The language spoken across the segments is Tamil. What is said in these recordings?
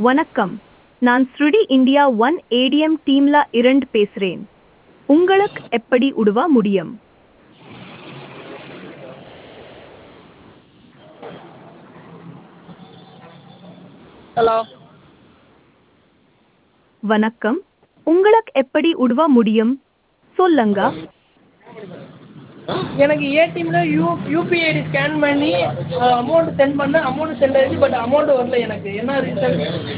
வணக்கம் நான் ஸ்ருடி இந்தியா ஒன் ஏடிஎம் டீம்ல இரண்டு பேசுறேன் உங்களுக்கு எப்படி உதவ முடியும் ஹலோ வணக்கம் உங்களுக்கு எப்படி உதவ முடியும் சொல்லுங்க எனக்கு ஏடிஎம்ல யூ யூபிஐ ஐடி ஸ்கேன் பண்ணி அமௌண்ட் சென்ட் பண்ணேன் அமௌண்ட் சென்ட் ஆயிடுச்சு பட் அமௌண்ட் வரல எனக்கு என்ன ரீசன்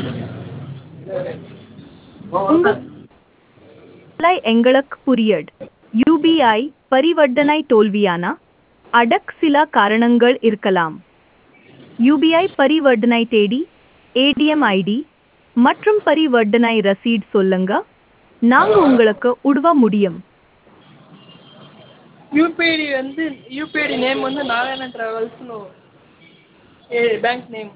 உங்க லை எங்களுக்கு புரியட் யூபிஐ பரிவர்த்தனை தோல்வியான அடக் சில காரணங்கள் இருக்கலாம் யூபிஐ பரிவர்த்தனை தேடி ஏடிஎம் ஐடி மற்றும் பரிவர்த்தனை ரசீட் சொல்லுங்க நாங்க உங்களுக்கு உதவ முடியும் யூபிஐடி வந்து யூபிஐடி நேம் வந்து நாராயணன் ட்ராவல்ஸ்னு ஏ bank name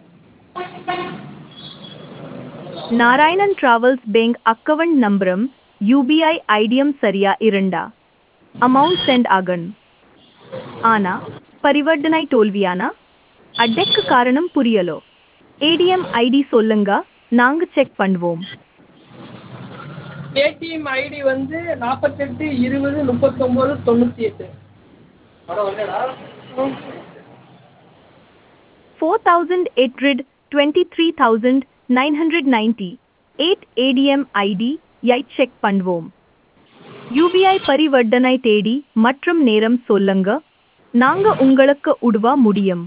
Narayanan travels bank account நம்பரும் யூபிஐ ஐடியும் சரியா இருந்தா அமௌண்ட் சென்ட் ஆகன் ஆனா பரிவர்த்தனை தோல்வியானா அடெக்கு காரணம் புரியலோ ஏடிஎம் ஐடி சொல்லுங்க நாங்க செக் பண்ணுவோம் ஏடிஎம் ஐடி வந்து நாற்பத்தெட்டு இருபது முப்பத்தொம்போது தொண்ணூற்றி எட்டு four thousand eight hundred twenty three thousand nine hundred ninety eight ATM ID யை செக் பண்ணுவோம் யூபிஐ பரிவர்த்தனை தேடி மற்றும் நேரம் சொல்லுங்க நாங்க உங்களுக்கு உதவ முடியும்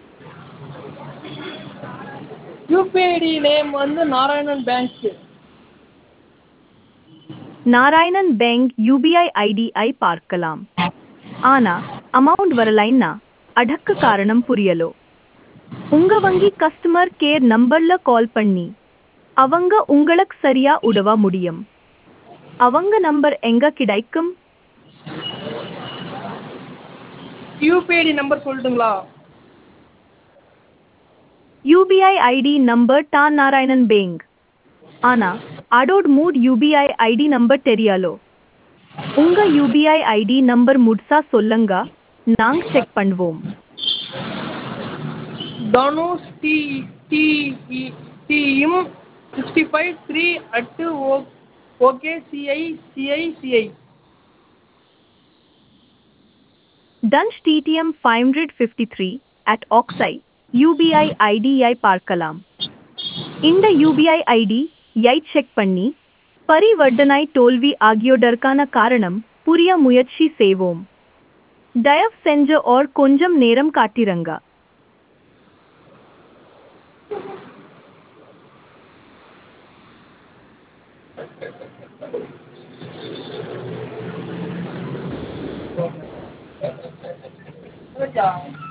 யூபிஐடி நேம் வந்து Narayanan bank Narayanan bank UPI ID ஐ பார்க்கலாம் ஆனா அமௌண்ட் வரலைன்னா அடக்கு காரணம் புரியலோ உங்க வங்கி கஸ்டமர் கேர் நம்பர்ல கால் பண்ணி அவங்க உங்களுக்கு சரியா உதவ முடியும் அவங்க நம்பர் எங்க கிடைக்கும் யூபிஐடி நம்பர் சொல்லட்டுங்களா யூபிஐ ஐடி நம்பர் தான் நாராயணன் பேங்க் ஆனா அடோட் மூட் யூபிஐ ஐடி நம்பர் தெரியாலோ உங்க யூபிஐ ஐடி நம்பர் முட்சா சொல்லுங்க நாங்க செக் பண்ணுவோம் தனுஷ் டி டி டியும் சிக்ஸ்டி ஃபைவ் த்ரீ அட்டு ஓ ஓகே சிஐ சிஐ சிஐ டன்ஷ் டிடிஎம் ஃபைவ் ஹண்ட்ரட் ஃபிஃப்டி த்ரீ அட் ஆக்ஸை யூபிஐ ஐடி யை பார்க்கலாம் இந்த யூபிஐ ஐடி யை செக் பண்ணி பரிவர்த்தனை தோல்வி ஆகியோதற்கான காரணம் புரிய முயற்சி செய்வோம் தயவு செஞ்ச ஓர் கொஞ்சம் நேரம் காட்டிரங்க ஓகே